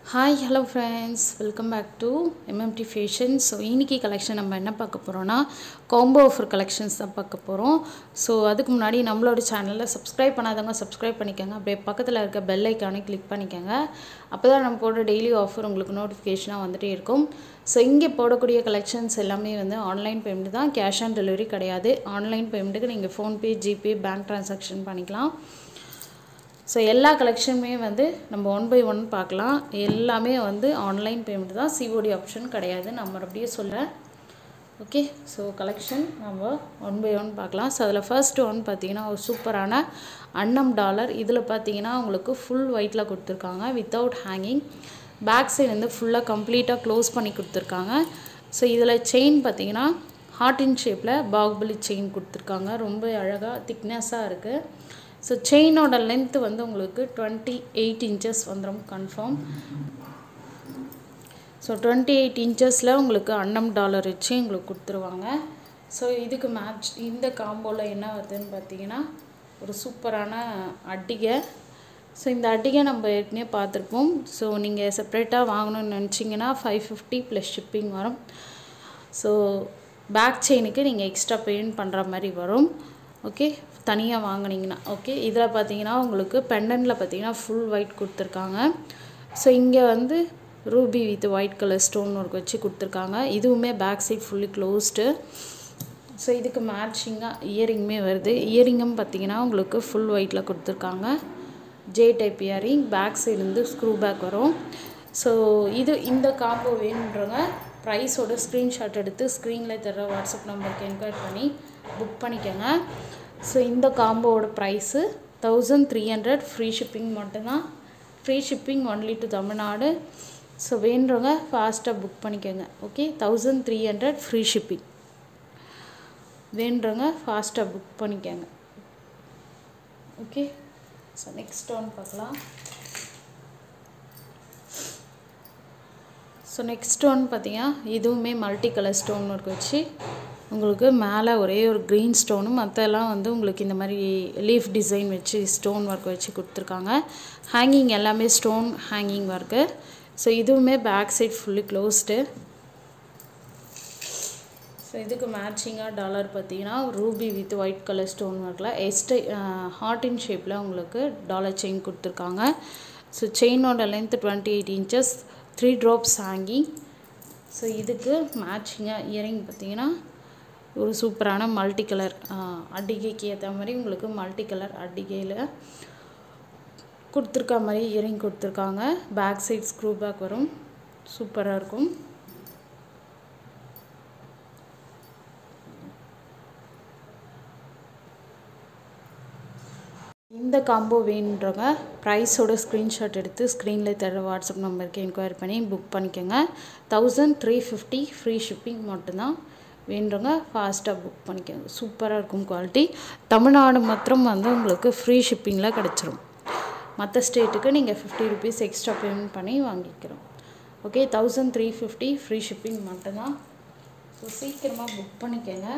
hi hello friends welcome back to MMT fashion so இன்னைக்கு collection நம்ம என்ன பார்க்க போகிறோன்னா காம்போ ஆஃபர் கலெக்ஷன்ஸ் தான் பார்க்க போகிறோம் ஸோ அதுக்கு முன்னாடி நம்மளோட சேனலில் சப்ஸ்கிரைப் பண்ணாதவங்க சப்ஸ்கிரைப் பண்ணிக்கோங்க அப்படியே பக்கத்தில் இருக்க பெல் ஐக்கானை கிளிக் பண்ணிக்கோங்க அப்போ தான் நம்ம போடுற டெய்லி ஆஃபர் உங்களுக்கு நோட்டிஃபிகேஷனாக வந்துகிட்டே இருக்கும் ஸோ இங்கே போடக்கூடிய கலெக்ஷன்ஸ் எல்லாமே வந்து ஆன்லைன் பேமெண்ட் தான் கேஷ் ஆன் டெலிவரி கிடையாது ஆன்லைன் பேமெண்ட்டுக்கு நீங்கள் ஃபோன்பே ஜிபே பேங்க் ட்ரான்சாக்ஷன் பண்ணிக்கலாம் ஸோ எல்லா கலெக்ஷனுமே வந்து நம்ம ஒன் பை ஒன் பார்க்கலாம் எல்லாமே வந்து ஆன்லைன் பேமெண்ட் தான் சிஓடி ஆப்ஷன் கிடையாது நான் மறுபடியும் சொல்கிறேன் ஓகே ஸோ கலெக்ஷன் நம்ம ஒன் பை ஒன் பார்க்கலாம் ஸோ அதில் ஃபர்ஸ்ட் ஒன் பார்த்தீங்கன்னா ஒரு சூப்பரான அன்னம் டாலர் இதில் பார்த்தீங்கன்னா உங்களுக்கு ஃபுல் ஒயிட்டில் கொடுத்துருக்காங்க வித்தவுட் ஹேங்கிங் பேக் சைடு வந்து ஃபுல்லாக கம்ப்ளீட்டாக க்ளோஸ் பண்ணி கொடுத்துருக்காங்க ஸோ இதில் செயின் பார்த்தீங்கன்னா ஹார்ட் இன் ஷேப்பில் பாகுபலி செயின் கொடுத்துருக்காங்க ரொம்ப அழகாக திக்னஸாக இருக்குது ஸோ செயினோட லென்த்து வந்து உங்களுக்கு டுவெண்ட்டி எயிட் இன்ச்சஸ் வந்துடும் கன்ஃபார்ம் ஸோ டுவெண்ட்டி எயிட் இன்ச்சஸில் உங்களுக்கு அன்னம் டாலர் வச்சு உங்களுக்கு கொடுத்துருவாங்க ஸோ இதுக்கு மேட்ச் இந்த காம்போவில் என்ன வருதுன்னு பார்த்தீங்கன்னா ஒரு சூப்பரான அட்டிகை ஸோ இந்த அட்டிகை நம்ம ஏற்கனவே பார்த்துருப்போம் ஸோ நீங்கள் செப்ரேட்டாக வாங்கணும்னு நினச்சிங்கன்னா ஃபைவ் ஃபிஃப்டி ப்ளஸ் ஷிப்பிங் வரும் ஸோ பேக் செயினுக்கு நீங்கள் எக்ஸ்ட்ரா பேமெண்ட் பண்ணுற மாதிரி வரும் ஓகே தனியாக வாங்கினீங்கன்னா ஓகே இதில் பார்த்தீங்கன்னா உங்களுக்கு பெண்டனில் பார்த்தீங்கன்னா ஃபுல் ஒயிட் கொடுத்துருக்காங்க ஸோ இங்கே வந்து ruby with white colour stone work வச்சு கொடுத்துருக்காங்க இதுவுமே back side fully closed so இதுக்கு மேட்சிங்காக இயரிங்குமே வருது இயரிங்கும் பார்த்தீங்கன்னா உங்களுக்கு ஃபுல் ஒயிட்டில் கொடுத்துருக்காங்க J type earring back side வந்து ஸ்க்ரூ பேக் வரும் ஸோ இது இந்த காம்போ வேணுன்றவங்க ப்ரைஸோட ஸ்க்ரீன்ஷாட் எடுத்து ஸ்க்ரீனில் தர வாட்ஸ்அப் நம்பருக்கு என்கொயர் பண்ணி புக் பண்ணிக்கோங்க ஸோ இந்த காம்போவோட price thousand three hundred free shipping மட்டும்தான் free shipping only to Tamil Nadu so வேண்டுறவங்க ஃபாஸ்ட்டாக புக் பண்ணிக்கோங்க okay thousand three hundred free shipping வேண்டுறவங்க ஃபாஸ்ட்டாக புக் பண்ணிக்கோங்க ஓகே ஸோ நெக்ஸ்ட் ஒன் பார்க்கலாம் ஸோ நெக்ஸ்ட் ஒன் பார்த்தீங்கன்னா இதுவுமே மல்டி கலர் ஸ்டோன் ஒர்க் வச்சு உங்களுக்கு மேலே ஒரே ஒரு க்ரீன் ஸ்டோனும் மற்றெல்லாம் வந்து உங்களுக்கு இந்த மாதிரி லீஃப் டிசைன் வச்சு ஸ்டோன் ஒர்க் வச்சு கொடுத்துருக்காங்க ஹேங்கிங் எல்லாமே ஸ்டோன் ஹேங்கிங் ஒர்க்கு ஸோ இதுவுமே back side fully closed so இதுக்கு மேட்சிங்காக டாலர் பார்த்தீங்கன்னா ruby with white colour stone ஒர்க்கில் எஸ்டை ஹார்ட் இன் ஷேப்பில் உங்களுக்கு டாலர் செயின் கொடுத்துருக்காங்க ஸோ செயினோட length twenty eight inches three drops hanging so இதுக்கு மேட்சிங்காக இயரிங் பார்த்தீங்கன்னா ஒரு சூப்பரான மல்டி கலர் அடிகைக்கு ஏற்ற மாதிரி உங்களுக்கு மல்டி கலர் அடிகையில் கொடுத்துருக்க மாதிரி இயரிங் கொடுத்துருக்காங்க பேக் சைட் ஸ்க்ரூ பேக் வரும் சூப்பராக இருக்கும் இந்த காம்போ வேணுன்றவங்க ப்ரைஸோட ஸ்க்ரீன்ஷாட் எடுத்து ஸ்க்ரீனில் தர வாட்ஸ்அப் நம்பருக்கு என்கொயரி பண்ணி புக் பண்ணிக்கோங்க thousand three fifty free shipping மட்டும்தான் வேண்டுறவங்க ஃபாஸ்ட்டாக புக் பண்ணிக்கோங்க சூப்பராக இருக்கும் குவாலிட்டி தமிழ்நாடு மாத்திரம் வந்து உங்களுக்கு ஃப்ரீ ஷிப்பிங்கில் கிடச்சிரும் மற்ற ஸ்டேட்டுக்கு நீங்கள் ஃபிஃப்டி ருபீஸ் எக்ஸ்ட்ரா பேமெண்ட் பண்ணி வாங்கிக்கிறோம் okay thousand three fifty free shipping மட்டும்தான் ஸோ சீக்கிரமாக புக் பண்ணிக்கோங்க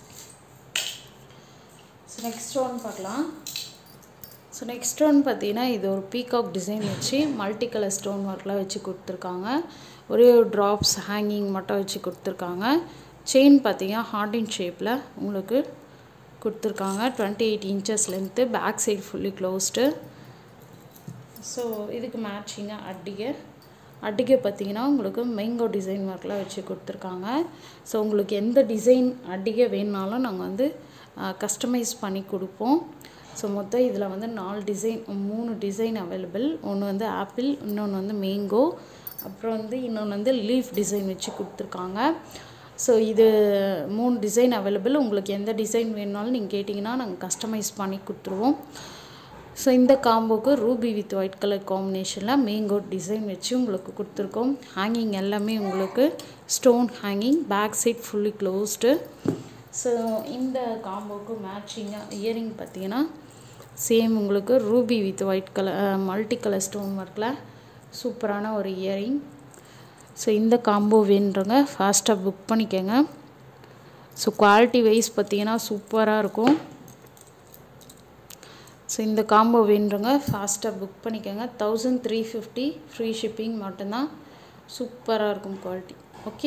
ஸோ நெக்ஸ்ட் ஒன் பார்க்கலாம் ஸோ நெக்ஸ்ட் ஒன் பார்த்தீங்கன்னா இது ஒரு பீகாக் டிசைன் வச்சு மல்டி கலர் ஸ்டோன் ஒர்க்லாம் வச்சு கொடுத்துருக்காங்க ஒரே ஒரு ட்ராப்ஸ் ஹேங்கிங் மட்டும் வச்சு கொடுத்துருக்காங்க செயின் பார்த்தீங்கன்னா ஹார்ட் இன் ஷேப்பில் உங்களுக்கு கொடுத்துருக்காங்க twenty eight inches length back side fully closed so இதுக்கு மேட்சிங்காக அட்டிகை அட்டிகை பார்த்தீங்கன்னா உங்களுக்கு மேங்கோ டிசைன் ஒர்க்லாம் வச்சு கொடுத்துருக்காங்க ஸோ உங்களுக்கு எந்த டிசைன் அட்டிகை வேணுனாலும் நாங்கள் வந்து கஸ்டமைஸ் பண்ணி கொடுப்போம் ஸோ மொத்தம் இதில் வந்து நாலு டிசைன் மூணு டிசைன் அவைலபிள் ஒன்று வந்து ஆப்பிள் இன்னொன்று வந்து மேங்கோ அப்புறம் வந்து இன்னொன்று வந்து லீஃப் டிசைன் வச்சு கொடுத்துருக்காங்க ஸோ இது மூணு டிசைன் அவைலபிள் உங்களுக்கு எந்த டிசைன் வேணுனாலும் நீங்கள் கேட்டிங்கன்னா நாங்கள் கஸ்டமைஸ் பண்ணி கொடுத்துருவோம் ஸோ இந்த காம்போக்கு ரூபி வித் ஒயிட் கலர் காம்பினேஷனில் மேங்கோ டிசைன் வச்சு உங்களுக்கு கொடுத்துருக்கோம் ஹேங்கிங் எல்லாமே உங்களுக்கு stone hanging back side fully closed so இந்த காம்போக்கு மேட்சிங்காக இயரிங் பார்த்தீங்கன்னா சேம் உங்களுக்கு ruby with white colour multi colour stone ஒர்க்கில் சூப்பரான ஒரு இயரிங் ஸோ இந்த காம்போ வேணுன்றவங்க ஃபாஸ்ட்டாக புக் பண்ணிக்கோங்க ஸோ குவாலிட்டி வைஸ் பார்த்தீங்கன்னா சூப்பராக இருக்கும் ஸோ இந்த காம்போ வேண்டுங்க ஃபாஸ்ட்டாக புக் பண்ணிக்கோங்க thousand three fifty free shipping மட்டும்தான் சூப்பராக இருக்கும் குவாலிட்டி ஓகே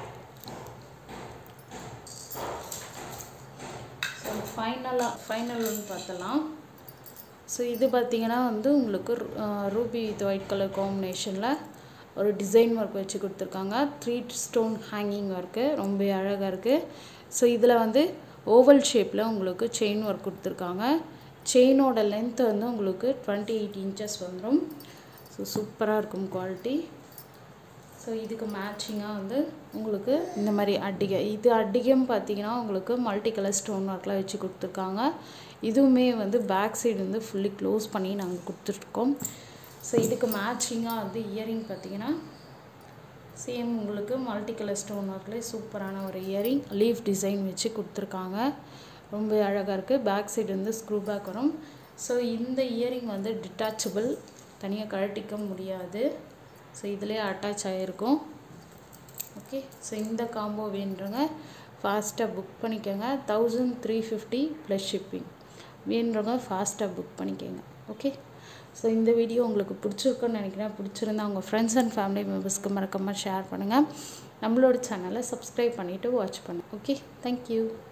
ஸோ ஃபைனலாக ஃபைனல் ஒன்று பார்த்தலாம் ஸோ இது பார்த்தீங்கன்னா வந்து உங்களுக்கு ரூபி வித் ஒயிட் கலர் காம்பினேஷனில் ஒரு டிசைன் ஒர்க் வச்சு கொடுத்துருக்காங்க த்ரீ ஸ்டோன் ஹேங்கிங் ஒர்க்கு ரொம்ப அழகாக இருக்குது ஸோ இதில் வந்து ஓவல் ஷேப்பில் உங்களுக்கு செயின் ஒர்க் கொடுத்துருக்காங்க செயினோட லென்த் வந்து உங்களுக்கு டுவெண்ட்டி எயிட் இன்ச்சஸ் வந்துடும் ஸோ சூப்பராக இருக்கும் குவாலிட்டி ஸோ இதுக்கு மேட்சிங்காக வந்து உங்களுக்கு இந்த மாதிரி அட்டிகை இது அட்டிகம் பார்த்தீங்கன்னா உங்களுக்கு மல்டி கலர் ஸ்டோன் ஒர்க்லாம் வச்சு கொடுத்துருக்காங்க இதுவுமே வந்து பேக் சைடு வந்து ஃபுல்லி க்ளோஸ் பண்ணி நாங்கள் கொடுத்துருக்கோம் ஸோ இதுக்கு மேட்சிங்காக வந்து இயரிங் பார்த்தீங்கன்னா சேம் உங்களுக்கு மல்டி கலர் ஸ்டோன் ஒர்க்லேயே சூப்பரான ஒரு இயரிங் லீஃப் டிசைன் வச்சு கொடுத்துருக்காங்க ரொம்ப அழகாக இருக்குது பேக் சைடு வந்து ஸ்க்ரூ பேக் வரும் ஸோ இந்த இயரிங் வந்து டிட்டாச்சபிள் தனியாக கழட்டிக்க முடியாது ஸோ இதிலே அட்டாச் ஆகிருக்கும் ஓகே ஸோ இந்த காம்போ வேண்டுங்க ஃபாஸ்ட்டாக புக் பண்ணிக்கோங்க thousand three fifty plus shipping வேண்டுறவங்க ஃபாஸ்ட்டாக புக் பண்ணிக்கோங்க ஓகே ஸோ இந்த வீடியோ உங்களுக்கு பிடிச்சிருக்குன்னு நினைக்கிறேன் பிடிச்சிருந்தா உங்கள் ஃப்ரெண்ட்ஸ் அண்ட் ஃபேமிலி மெம்பர்ஸ்க்கு மறக்காமல் ஷேர் பண்ணுங்கள் நம்மளோட சேனலை சப்ஸ்கிரைப் பண்ணிவிட்டு வாட்ச் பண்ணுங்கள் ஓகே தேங்க்யூ